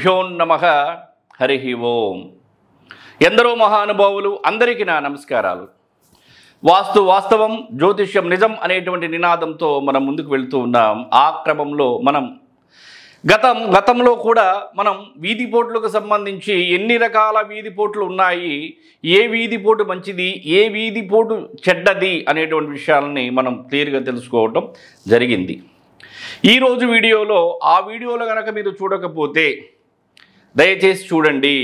గురుభ్యో నమ హరి ఓం ఎందరో మహానుభావులు అందరికీ నా నమస్కారాలు వాస్తు వాస్తవం జ్యోతిష్యం నిజం అనేటువంటి నినాదంతో మనం ముందుకు వెళ్తూ ఉన్నాం ఆ క్రమంలో మనం గతం గతంలో కూడా మనం వీధి పోట్లకు సంబంధించి ఎన్ని రకాల వీధి పోట్లు ఉన్నాయి ఏ వీధి పోటు మంచిది ఏ వీధి పోటు చెడ్డది అనేటువంటి విషయాలని మనం క్లియర్గా తెలుసుకోవటం జరిగింది ఈరోజు వీడియోలో ఆ వీడియోలో కనుక మీరు చూడకపోతే దయచేసి చూడండి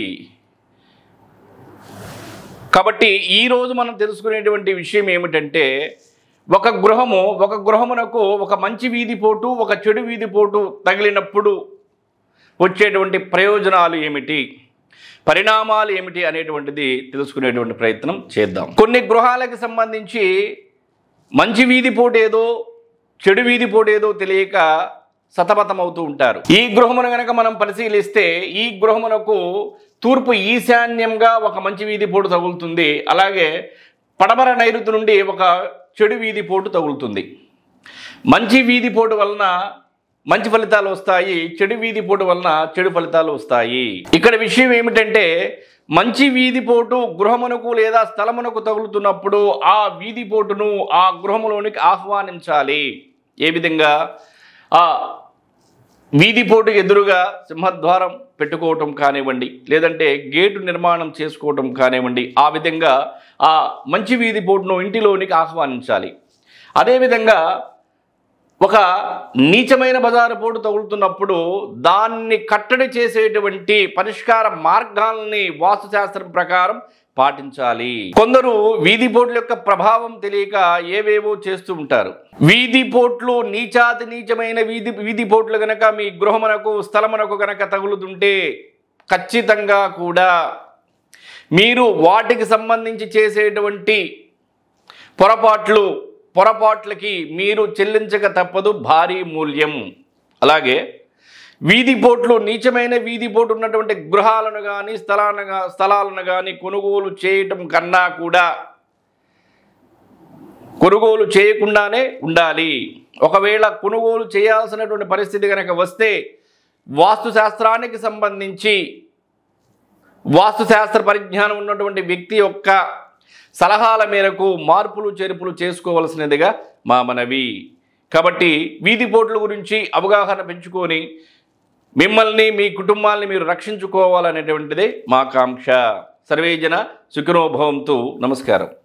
కాబట్టి ఈరోజు మనం తెలుసుకునేటువంటి విషయం ఏమిటంటే ఒక గృహము ఒక గృహమునకు ఒక మంచి వీధి పోటు ఒక చెడు వీధి పోటు తగిలినప్పుడు వచ్చేటువంటి ప్రయోజనాలు ఏమిటి పరిణామాలు ఏమిటి అనేటువంటిది తెలుసుకునేటువంటి ప్రయత్నం చేద్దాం కొన్ని గృహాలకు సంబంధించి మంచి వీధి పోటు ఏదో చెడు వీధి పోటు ఏదో తెలియక సతమతమవుతూ ఉంటారు ఈ గృహమును గనక మనం పరిశీలిస్తే ఈ గృహమునకు తూర్పు ఈశాన్యంగా ఒక మంచి వీధి పోటు తగులుతుంది అలాగే పడమర నైరుతి నుండి ఒక చెడు వీధి పోటు తగులుతుంది మంచి వీధి పోటు వలన మంచి ఫలితాలు వస్తాయి చెడు వీధి పోటు వలన చెడు ఫలితాలు వస్తాయి ఇక్కడ విషయం ఏమిటంటే మంచి వీధి పోటు గృహమునకు లేదా స్థలమునకు తగులుతున్నప్పుడు ఆ వీధి పోటును ఆ గృహములోనికి ఆహ్వానించాలి ఏ విధంగా ఆ వీధి పోటు ఎదురుగా సింహద్వారం పెట్టుకోవటం కానివ్వండి లేదంటే గేటు నిర్మాణం చేసుకోవటం కానివ్వండి ఆ విధంగా ఆ మంచి వీధి పోటును ఇంటిలోనికి ఆహ్వానించాలి అదేవిధంగా ఒక నీచమైన బజారు పోటు తగులుతున్నప్పుడు దాన్ని కట్టడి చేసేటువంటి పరిష్కార మార్గాల్ని వాస్తుశాస్త్రం ప్రకారం పాటించాలి కొందరు వీధి పోట్ల యొక్క ప్రభావం తెలియక ఏవేవో చేస్తూ ఉంటారు వీధి పోట్లు నీచాతి నీచమైన వీధి వీధి పోట్లు గనక మీ గృహమునకు స్థలమునకు గనక తగులుతుంటే ఖచ్చితంగా కూడా మీరు వాటికి సంబంధించి చేసేటువంటి పొరపాట్లు పొరపాట్లకి మీరు చెల్లించక తప్పదు భారీ మూల్యం అలాగే వీధి పోట్లు నీచమైన వీధి పోటు ఉన్నటువంటి గృహాలను కానీ స్థలాలను గా- స్థలాలను కానీ కొనుగోలు చేయటం కన్నా కూడా కొనుగోలు చేయకుండానే ఉండాలి ఒకవేళ కొనుగోలు చేయాల్సినటువంటి పరిస్థితి కనుక వస్తే వాస్తుశాస్త్రానికి సంబంధించి వాస్తుశాస్త్ర పరిజ్ఞానం ఉన్నటువంటి వ్యక్తి యొక్క సలహాల మేరకు మార్పులు చేర్పులు చేసుకోవలసినదిగా మా మనవి కాబట్టి వీధి పోట్ల గురించి అవగాహన పెంచుకొని మిమ్మల్ని మీ కుటుంబాన్ని మీరు రక్షించుకోవాలనేటువంటిదే మా కాంక్ష సర్వేజన సుఖినోభవంతు నమస్కారం